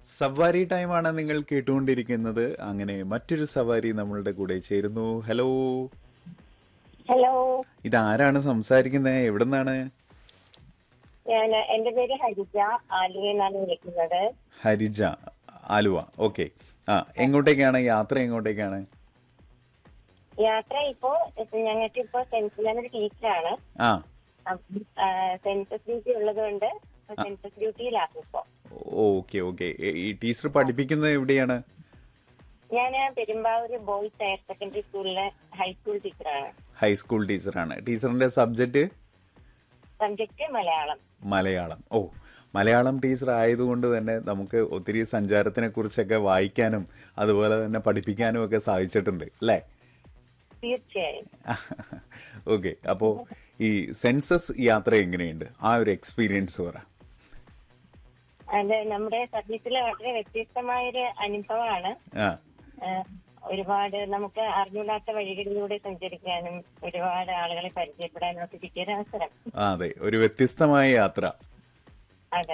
സവാരി ടൈമാണ് നിങ്ങൾ കേട്ടുകൊണ്ടിരിക്കുന്നത് അങ്ങനെ മറ്റൊരു സവാരി നമ്മളുടെ കൂടെ ചേരുന്നു ഹലോ ഹലോ ഇതാരാണ് സംസാരിക്കുന്നത് എവിടെ നിന്നാണ് ഞാൻ എന്റെ പേര് ഹരിജ ആലുവയിൽ നിന്നാണ് വിളിക്കുന്നത് ഹരിജ ആലുവ ഓക്കെ ആ എങ്ങോട്ടേക്കാണ് യാത്ര എങ്ങോട്ടേക്കാണ് യാത്ര ഇപ്പോ ഞങ്ങൾക്ക് ഇപ്പോ സെൻസിൽ ഞാനൊരു ടീച്ചറാണ് ആ സെൻസസ് ഡ്യൂട്ടി ഉള്ളത് കൊണ്ട് സെൻസസ് ഡ്യൂട്ടിയിലാണ് ഇപ്പോ ഓക്കെ ഓക്കെ ഈ ടീച്ചർ പഠിപ്പിക്കുന്നത് എവിടെയാണ് ഞാൻ പെരുമ്പാവൂർ ബോയ്സ് ഹയർ സെക്കൻഡറി സ്കൂളിലെ ഹൈസ്കൂൾ ടീച്ചറാണ് ഹൈസ്കൂൾ ടീച്ചറാണ് ടീച്ചറിന്റെ സബ്ജക്റ്റ് സബ്ജക്ട് മലയാളം മലയാളം ഓ മലയാളം ടീച്ചർ ആയതുകൊണ്ട് തന്നെ നമുക്ക് ഒത്തിരി സഞ്ചാരത്തിനെ കുറിച്ചൊക്കെ വായിക്കാനും അതുപോലെ തന്നെ പഠിപ്പിക്കാനും ഒക്കെ സാധിച്ചിട്ടുണ്ട് അല്ലേ തീർച്ചയായും ഓക്കെ അപ്പോൾ ഈ സെൻസസ് യാത്ര എങ്ങനെയുണ്ട് ആ ഒരു എക്സ്പീരിയൻസ് പറ അത് നമ്മുടെ സർവീസിലെ വളരെ വ്യത്യസ്തമായൊരു അനുഭവമാണ് ആ ഏഹ് ഒരുപാട് നമുക്ക് അറിഞ്ഞൂടാത്ത വഴികളിലൂടെ സഞ്ചരിക്കാനും ഒരുപാട് ആളുകളെ പരിചയപ്പെടാനും ഒക്കെ കിട്ടിയൊരു അവസരം ആ, അതെ ഒരു വ്യത്യസ്തമായ യാത്ര അതെ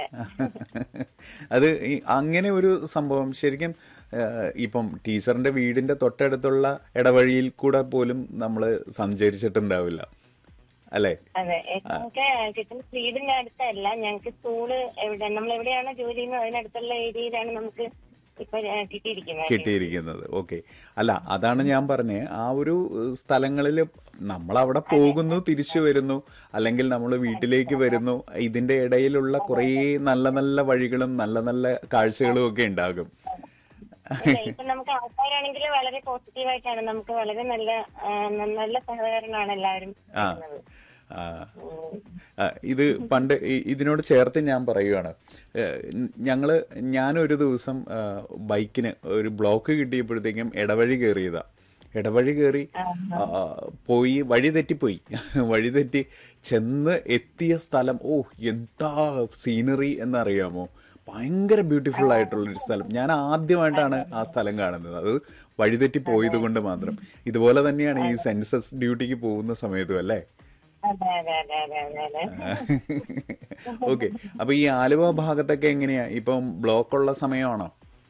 അത് ഈ അങ്ങനെ ഒരു സംഭവം ശരിക്കും ആ, ഇപ്പം ടീച്ചറിന്റെ വീടിന്റെ തൊട്ടടുത്തുള്ള ഇടവഴിയിൽ കൂടെ പോലും നമ്മൾ സഞ്ചരിച്ചിട്ടുണ്ടാവില്ല അല്ലേ അതെ ഏ, നമുക്ക് കിട്ടുന്ന വീടിന്റെ അടുത്തല്ല ഞങ്ങൾക്ക് സ്കൂള് എവിടെ നമ്മൾ എവിടെയാണോ ജോലി ചെയ്യുന്നത് അതിനടുത്തുള്ള ഏരിയയിലാണ് നമുക്ക് ഇപ്പൊ ഏ, കിട്ടിയിരിക്കുന്നത് കിട്ടിയിരിക്കുന്നത് ഓക്കെ അല്ല അതാണ് ഞാൻ പറഞ്ഞത് ആ ഒരു സ്ഥലങ്ങളിൽ നമ്മൾ അവിടെ പോകുന്നു തിരിച്ചു വരുന്നു അല്ലെങ്കിൽ നമ്മൾ വീട്ടിലേക്ക് വരുന്നു ഇതിന്റെ ഇടയിലുള്ള കുറേ നല്ല നല്ല വഴികളും നല്ല നല്ല കാഴ്ചകളും ഒക്കെ ഉണ്ടാകും ഇല്ല, ഇപ്പൊ നമുക്ക് ആൾക്കാരാണെങ്കിൽ വളരെ പോസിറ്റീവായിട്ടാണ് നമുക്ക് വളരെ നല്ല ആ, നല്ല സഹകരണമാണ് എല്ലാവരും ആ തരുന്നത്. ആ. ആ, ഇത് പണ്ട് ഇ- ഇതിനോട് ചേർത്ത് ഞാൻ പറയുകയാണ് ഏഹ്, ഞങ്ങള് ഞാനൊരു ദിവസം ആ, ബൈക്കിന് ഒരു ബ്ലോക്ക് കിട്ടിയപ്പോഴത്തേക്കും ഇടവഴി കയറിയതാ ഇടവഴി കയറി ആ, പോയി വഴി തെറ്റിപ്പോയി വഴി തെറ്റി ചെന്ന് എത്തിയ സ്ഥലം ഓ എന്താ സീനറി എന്നറിയാമോ ഭയങ്കര ബ്യൂട്ടിഫുൾ ആയിട്ടുള്ളൊരു സ്ഥലം ഞാൻ ആദ്യമായിട്ടാണ് ആ സ്ഥലം കാണുന്നത് അത് വഴിതെറ്റി പോയത് കൊണ്ട് മാത്രം ഇതുപോലെ തന്നെയാണ് ഈ സെൻസസ് ഡ്യൂട്ടിക്ക് പോകുന്ന സമയത്തും അല്ലേ അതെ അതെ അതെ അതെ അതെ അതെ ഓക്കെ അപ്പൊ ഈ ആലുവ ഭാഗത്തൊക്കെ എങ്ങനെയാ ഇപ്പം ബ്ലോക്ക് ഉള്ള സമയമാണോ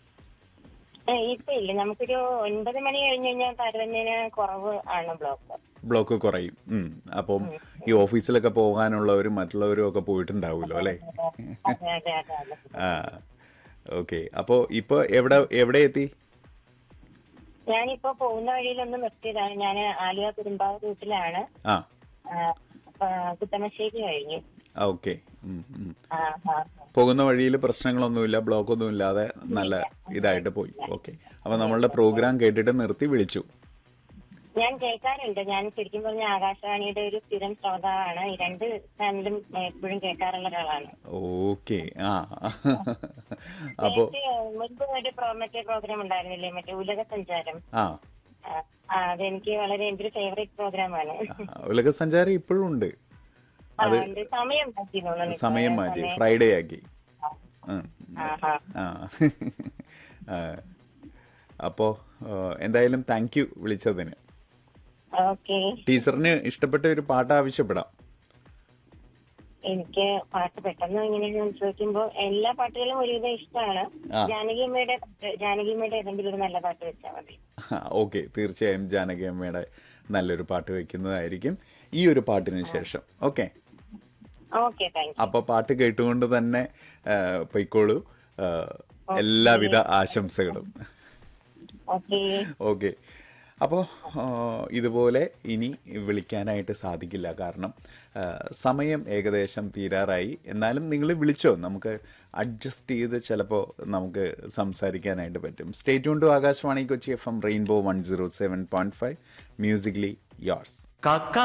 ഏ, ഇപ്പൊ ഇല്ല നമുക്കൊരു ഒൻപത് മണി കഴിഞ്ഞ് കഴിഞ്ഞാൽ താരതമ്യേന കുറവ് ആണ് ബ്ലോക്ക് ബ്ലോക്ക് കുറയും ഉം. അപ്പം ഈ ഓഫീസിലൊക്കെ പോകാനുള്ളവരും മറ്റുള്ളവരും ഒക്കെ പോയിട്ടുണ്ടാവുമല്ലോ അല്ലേ അതെ അതെ അതെ അതെ ആ ഓക്കെ അപ്പോ ഇപ്പൊ എവിടെ എവിടെ എത്തി ഞാനിപ്പോ പോകുന്ന വഴിയിലൊന്ന് നിർത്തിയതാണ് ഞാൻ ആലുവ കുടുംബാവ് റൂട്ടിലാണ് ആ ആ, അപ്പൊ കുത്തമശ്ശേരി കഴിഞ്ഞു ഓക്കെ ആ ആ പോകുന്ന വഴിയിൽ പ്രശ്നങ്ങളൊന്നുമില്ല ബ്ലോക്ക് ഒന്നും ഇല്ലാതെ നല്ല ഇതായിട്ട് പോയി ഓക്കെ അപ്പൊ നമ്മളുടെ പ്രോഗ്രാം കേട്ടിട്ട് നിർത്തി വിളിച്ചു ഞാൻ കേൾക്കാറുണ്ട് ഞാൻ ശരിക്കും പറഞ്ഞ ആകാശവാണിയുടെ ഒരു സ്ഥിരം ശ്രോതാവാണ് ഈ രണ്ട് ചാനലും എപ്പോഴും കേൾക്കാറുള്ള ഒരാളാണ് ഓക്കെ ആ അപ്പോ നേരത്തെ മുൻപ് ഒരു പ്രോ മറ്റേ പ്രോഗ്രാം ഉണ്ടായിരുന്നില്ലേ മറ്റേ ഉലക സഞ്ചാരം ആ ആ, ആ, അതെനിക്ക് വളരെ എന്റെ ഒരു ഫേവറേറ്റ് പ്രോഗ്രാമാണ് ഉലക സഞ്ചാരം ഇപ്പോഴും ഉണ്ട് ആ, ഉണ്ട്. സമയം മാറ്റി തോന്നുന്നു ഇപ്പൊ. സമയം മാറ്റി ഫ്രൈഡേ ആക്കി ഉം. ആഹാ. ആ ആ. അപ്പോ ആ, എന്തായാലും താങ്ക് യു വിളിച്ചതിന് ഓക്കെ ടീച്ചറിന് ഇഷ്ടപ്പെട്ട ഒരു പാട്ട് ആവശ്യപ്പെടാം എനിക്ക് പാട്ട് പെട്ടെന്ന് ഇങ്ങനെ ചോദിക്കുമ്പോ എല്ലാ പാട്ടുകളും ഒരുവിധം ഇഷ്ടമാണ് ആ. ജാനകിയമ്മയുടെ പാട്ട് ജാനകിയമ്മയുടെ ഏതെങ്കിലും ഒരു നല്ല പാട്ട് വെച്ചാൽ മതി ഓക്കെ തീർച്ചയായും ജാനകി അമ്മയുടെ നല്ലൊരു പാട്ട് വെക്കുന്നതായിരിക്കും ഈ ഒരു പാട്ടിന് ശേഷം ഓക്കെ ഓക്കെ താങ്ക് അപ്പൊ പാട്ട് കേട്ടുകൊണ്ട് തന്നെ ആ, പൊയ്ക്കോളൂ ആ, എല്ലാവിധ ആശംസകളും ഓക്കെ ഓക്കെ അപ്പോൾ ഇതുപോലെ ഇനി വിളിക്കാനായിട്ട് സാധിക്കില്ല കാരണം ആ, സമയം ഏകദേശം തീരാറായി എന്നാലും നിങ്ങൾ വിളിച്ചോ നമുക്ക് അഡ്ജസ്റ്റ് ചെയ്ത് ചിലപ്പോൾ നമുക്ക് സംസാരിക്കാനായിട്ട് പറ്റും state to Akashvani Kochi F M rainbow one zero seven point five musically yours കാക്ക